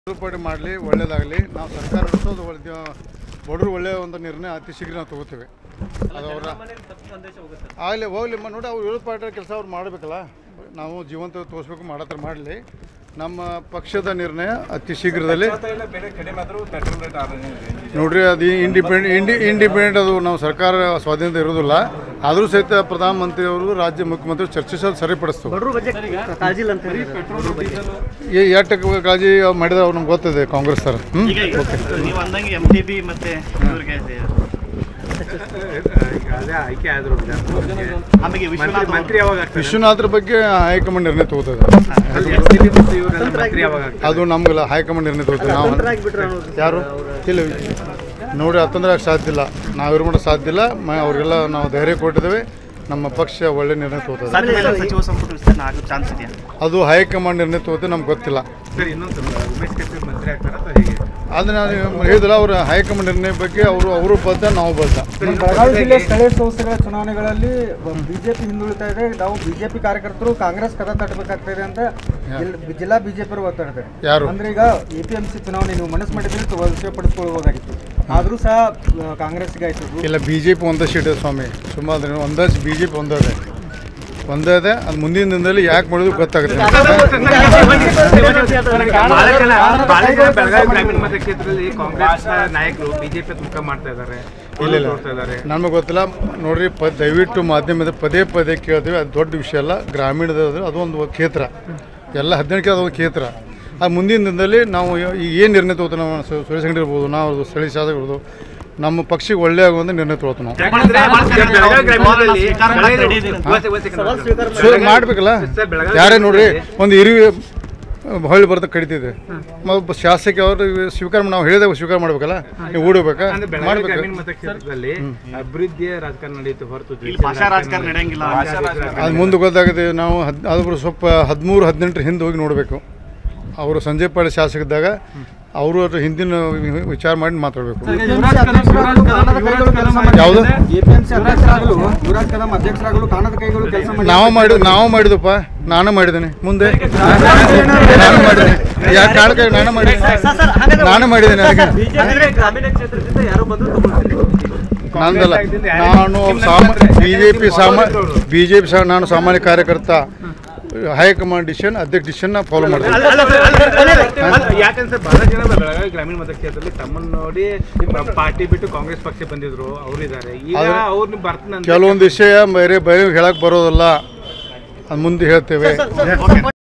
ತಿದ್ದುಪಡಿ ಮಾಡಲಿ ಒಳ್ಳೇದಾಗಲಿ ನಾವು ಸರ್ಕಾರ ನಡೆಸೋದು ಒಳ್ಳೆ ಬಡವರು ಒಳ್ಳೆಯ ಒಂದು ನಿರ್ಣಯ ಅತಿ ಶೀಘ್ರ ನಾವು ತಗೋತೇವೆ ಅದು ಅವರ ಆಗಲಿ ಹೋಗ್ಲಿ ಮ- ನೋಡಿ ಅವ್ರು ವಿರೋಧ ಪಾರ್ಟಿ ಕೆಲಸ ಅವ್ರು ಮಾಡಬೇಕಲ್ಲ ನಾವು ಜೀವಂತ ತೋರಿಸ್ಬೇಕು ಮಾಡತ್ರ ಮಾಡಲಿ ನಮ್ಮ ಪಕ್ಷದ ನಿರ್ಣಯ ಅತಿ ಶೀಘ್ರದಲ್ಲಿ ನೋಡ್ರಿ ಅದು ಇಂಡಿಪೆಂಡ್ ಇಂಡಿ ಇಂಡಿಪೆಂಡೆಂಟ್ ಅದು ನಾವು ಸರ್ಕಾರ ಸ್ವಾಧೀನತೆ ಇರೋದಿಲ್ಲ ಆದರೂ ಸಹಿತ ಪ್ರಧಾನಮಂತ್ರಿ ಅವರು ರಾಜ್ಯ ಮುಖ್ಯಮಂತ್ರಿ ಚರ್ಚಿಸೋದು ಸರಿಪಡಿಸ್ತು ಬಡವ್ರ ಬಗ್ಗೆ ಕಾಳಜಿ ಇಲ್ಲ ಅಂತ ಹೇಳಿದ್ರೆ ಬಡವ್ರ ಬಗ್ಗೆ ಈ ಎಟ್ಟಕ್ಕೆ ಕಾಳಜಿ ಮಾಡಿದ್ರೆ ಅವ್ರು ನಮ್ಗೆ ಗೊತ್ತಿದೆ ಕಾಂಗ್ರೆಸ್ ಸರ್ ಹ್ಞೂ ಈಗ ಈಗ ನೀವು ಅಂದಂಗೆ ಎಂ ಟಿ ಬಿ ಮತ್ತೆ ಇವ್ರಿಗೆ ಇದೆ. ಅದೇ ಆಯ್ಕೆ ಆದ್ರು ಆಮೇಲೆ ವಿಶ್ವನಾಥ್ ಅವ್ರು- ಮಂತ್ರಿ ಯಾವಾಗ ಆಗ್ತಾರೆ ವಿಶ್ವನಾಥ್ರ ಬಗ್ಗೆ ಹೈಕಮಾಂಡ್ ನಿರ್ಣಯ ತಗೋತದೆ SDB ಮತ್ತು ಇವರೆಲ್ಲ ಮಂತ್ರಿ ಯಾವಾಗ ಆಗ್ತಾರೆ ಅದು ನಮ್ಗೆಲ್ಲ ಹೈಕಮಾಂಡ್ ನಿರ್ಣಯ ತಗೋತೀವಿ ನಾವು ಮಂತ್ರಾಗ್ಬಿಟ್ರೆ ಅನ್ನೋದು ಯಾರು ಇಲ್ಲ ನೋಡಿ ಹತ್ತಂದ್ರೆ ಸಾಧ್ಯ ಇಲ್ಲ ನಾವಿರೋ ಮಟ್ಟ ಸಾಧ್ಯ ಇಲ್ಲ ಮ ಅವ್ರಿಗೆಲ್ಲ ನಾವು ಧೈರ್ಯ ಕೊಟ್ಟಿದ್ದೇವೆ ನಮ್ಮ ಪಕ್ಷ ಒಳ್ಳೆ ನಿರ್ಣಯ ತಗೋತದೆ ಸಾಧ್ಯ ಮೇಲೆ ಸಚಿವ ಸಂಪುಟ ವಿಸ್ತರಣೆ ಆಗೋ ಚಾನ್ಸ್ ಇದೆಯಾ ಅದು ಹೈಕಮಾಂಡ್ ನಿರ್ಣಯ ತಗೋತೀವಿ ನಮ್ಗೆ ಗೊತ್ತಿಲ್ಲ ಸರ್ ಇನ್ನೊಂದು ಸ್ವಲ್ಪ ಉಮೇಶ್ ಕತ್ತಿ ಮಂತ್ರಿ ಆಗ್ತಾರ ಅಥವಾ ಹೇಗೆ ಅದು ನಾನು ಹೇಳಿದಿಲ್ಲ ಅವ್ರ ಹೈಕಮಾಂಡ್ ನಿರ್ಣಯ ಬಗ್ಗೆ ಅವರು ಅವರು ಬದ್ಧ ನಾವು ಬದ್ಧ ಬೆಳಗಾವಿ ಜಿಲ್ಲೆ ಸ್ಥಳೀಯ ಸಂಸ್ಥೆಗಳ ಚುನಾವಣೆಗಳಲ್ಲಿ ಬಿಜೆಪಿ ಹಿಂದುಳಿತಾ ಇದೆ ನಾವು ಬಿಜೆಪಿ ಕಾರ್ಯಕರ್ತರು ಕಾಂಗ್ರೆಸ್ ಕದ ತಟ್ಟಬೇಕಾಗ್ತಾ ಇದೆ ಅಂತ ಜಿಲ್- ಜಿಲ್ಲಾ ಬಿಜೆಪಿ ಒತ್ತಡ ಇದೆ ಯಾರು? ಅಂದ್ರೆ ಈಗ ಎ ಪಿ ಎಂ ಸಿ ಚುನಾವಣೆ ನೀವು ಮನಸ್ಸು ಮಾಡಿದ್ರೆ ವಶಪಡಿಸ್ಕೊಳ್ಬೋದಾಗಿತ್ತು ಆದರೂ ಸಹ ಆ, ಕಾಂಗ್ರೆಸ್ಗೆ ಆಯ್ತು ಇಲ್ಲ ಬಿ ಜೆ ಪಿ ಒಂದೇ ಸೀಟ್ ಇದೆ ಸ್ವಾಮಿ ಸುಮಾರು ಒಂದೇ ಬಿ ಜೆ ಪಿ ಒಂದೇ ಇದೆ ಒಂದೇ ಇದೆ ಅದು ಮುಂದಿನ ದಿನದಲ್ಲಿ ಯಾಕೆ ಮಾಡಿದ್ರು ಗೊತ್ತಾಗುತ್ತೆ ಬಹಳ ಜನ ಬಹಳ ಜನ ಬೆಳಗಾವಿ ಗ್ರಾಮೀಣ ಮತಕ್ಷೇತ್ರದಲ್ಲಿ ಕಾಂಗ್ರೆಸ್ ನಾಯಕರು ಬಿಜೆಪಿ ಮುಖ ಮಾಡ್ತಾ ಇದ್ದಾರೆ ಇಲ್ಲ ಇಲ್ಲ ತೋರ್ತಾ ಇದ್ದಾರೆ ನಮಗೆ ಗೊತ್ತಿಲ್ಲ ನೋಡ್ರಿ ಪ ದಯವಿಟ್ಟು ಮಾಧ್ಯಮದ ಪದೇ ಪದೇ ಕೇಳ್ತೀವಿ ಅದು ದೊಡ್ಡ ವಿಷಯ ಅಲ್ಲ ಗ್ರಾಮೀಣದ ಅದೊಂದು ಕ್ಷೇತ್ರ ಎಲ್ಲ ಹದಿನೆಂಟಕ್ಕೆ ಅದೊಂದು ಕ್ಷೇತ್ರ ಅದು ಮುಂದಿನ ದಿನದಲ್ಲಿ ನಾವು ಈಗ ಏನು ನಿರ್ಣಯ ತಗೋತೀವಿ ನಾವು ಸು- ಸುರೇಶ್ ಅಂಗಡಿ ಇರ್ಬೋದು ನಾವು ಸ್ಥಳೀಯ ಶಾಸಕ ಇರ್ಬೋದು ನಮ್ಮ ಪಕ್ಷಕ್ಕೆ ಒಳ್ಳೆಯ ಆಗುವಂಥ ನಿರ್ಣಯ ತಗೋತೀವಿ ನಾವು ಯಾಕಂದ್ರೆ ಬೆಳಗಾವಿ ಗ್ರಾಮೀಣದಲ್ಲಿ ಸ್ವೀಕಾರ ಮಾಡಕ್ಕೆ ready ಇದ್ದೀರಾ? ಒಂದ್ ಸೆ- ಒಂದ್ second ಸವಾಲ್ ಮಾತ್ರ. ಸ್ವೀಕಾರ ಸೊ ಮಾಡ್ಬೇಕಲ್ಲ ಸರ್, ಬೆಳಗಾವಿ ಯಾರೇ ನೋಡ್ರಿ ಜಿಲ್ಲೆಯಲ್ಲಿ- ಒಂದು ಇರುವೆ ಹೊಳ್ಳಿ ಬರ್ತಾ ಕಡಿತಿದೆ ಒಬ್ಬ ಶಾಸಕ ಅವರು ಸ್ವೀಕಾರ ಮಾಡಿ- ನಾವು ಹೇಳಿದಾಗ ಸ್ವೀಕಾರ ಮಾಡ್ಬೇಕಲ್ಲ ನೀವು ಓಡಬೇಕಾ ಅಂದ್ರೆ ಬೆಳಗಾವಿ ಮಾಡ್ಬೇಕು ಗ್ರಾಮೀಣ ಮತಕ್ಷೇತ್ರದಲ್ಲಿ ಅಭಿವೃದ್ಧಿಯ ರಾಜಕಾರಣ ನಡೆಯುತ್ತೆ ಹೊರತು ಇಲ್ಲಿ ಭಾಷಾ ರಾಜಕಾರಣ ನಡೆಯಂಗಿಲ್ಲ ಅದು ಮುಂದೆ ಗೊತ್ತಾಗಿದೆ ನಾವು ಹದ್ ಅದು ಸ್ವಲ್ಪ ಹದಿಮೂರು ಹದಿನೆಂಟರ ಹಿಂದೆ ಹೋಗಿ ನೋಡಬೇಕು ಅವರು ಸಂಜಯ್ ಪಾಳಿ ಶಾಸಕದಾಗ ಅವರು ಅದ್ರ ಹಿಂದಿನ ವಿ- ವಿಚಾರ ಮಾಡಿ ಮಾತಾಡಬೇಕು ಯಾವುದು ಎ ಪಿ ಎಂ ಸಿ ಅಧ್ಯಕ್ಷರಾಗಲು ಯುವರಾಜ್ ಕದಂ ಅಧ್ಯಕ್ಷರಾಗಲು ಕಾಣದ ಕೈಗಳು ಕೆಲಸ ಮಾಡಿ ನಾವು ಮಾಡಿ ನಾವು ಮಾಡಿದಪ್ಪ ನಾನು ಮಾಡಿದ್ದೇನೆ ಮುಂದೆ ನಾನು ಮಾಡಿದ್ದೇನೆ ಯಾಕೆ ಕಾಳಕ ನಾನು ಮಾಡಿದ್ದೇನೆ ಸರ್, ಸರ್, ಹಾಗಾದ್ರೆ ನಾನು ಮಾಡಿದ್ದೇನೆ ಅದಕ್ಕೆ ಬಿಜೆಪಿ ಗ್ರಾಮೀಣ ಕ್ಷೇತ್ರದಿಂದ ಯಾರೋ ಬಂದ್ರು ತಗೊಳ್ತೀನಿ ನಂದಲ್ಲ ನಾನು ಸಾಮ ಬಿ ಜೆ ಪಿ ಸಾಮ ಬಿ ಜೆ ಪಿ ಸಹ ನಾನು ಸಾಮಾನ್ಯ ಕಾರ್ಯಕರ್ತ ಹೈಕಮಾಂಡ್ ಡಿಸಿಷನ್ ಅಧ್ಯಕ್ಷ ಡಿಸಿಷನ್ ಫಾಲೋ ಮಾಡ್ತೀನಿ ಯಾಕಂದ್ರೆ ಬಹಳ ಜನ ಬೆಳಗಾವಿ ಗ್ರಾಮೀಣ ಮತಕ್ಷೇತ್ರದಲ್ಲಿ ತಮ್ಮನ್ನ ನೋಡಿ ಪಾರ್ಟಿ ಬಿಟ್ಟು ಕಾಂಗ್ರೆಸ್ ಪಕ್ಷ ಬಂದಿದ್ರು ಅವ್ರು ಇದಾರೆ ಈಗ ಆದ್ರೆ ಅವ್ರನ್ನ ಬರ್ತಾನೆ ಕೆಲವೊಂದು ವಿಷಯ ಬೇರೆ ಬೇರೆ ಹೇಳಕ್ ಬರೋದಲ್ಲ ಅದು ಮುಂದೆ ಹೇಳ್ತೇವೆ ಸರ್, ಸರ್,